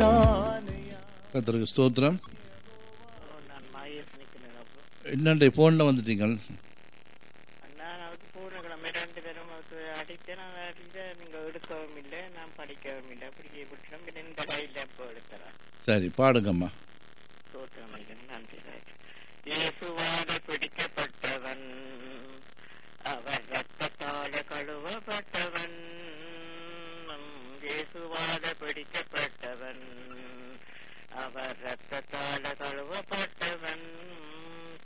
நானையா கத்தருக்கு ஸ்தோத்திரம் நான் மாயஸ் நிக்கிறேன் அப்போ என்னண்டே ஃபோனில் வந்துட்டீங்க நான் அதுக்கு போன கிழமை ரெண்டு தரம் அதுக்கு அடித்தேன் நான் அடித்தேன் நீங்க எடுக்கவும் இல்லை நான் படிக்கவும் இல்லை அப்படி விட்டுறோம் பின்ன இந்த கையில் அப்போ எடுத்துறேன் சரி பாடுங்கம்மா தோற்றமைகள் நன்றி ராஜ். இயேசுவால பிடிக்கப்பட்டவன் அவர் ரத்தத்தால கழுவப்பட்டவன் இயேசுவால பிடிக்கப்பட்டவன் அவர் ரத்தத்தால கழுவப்பட்டவன்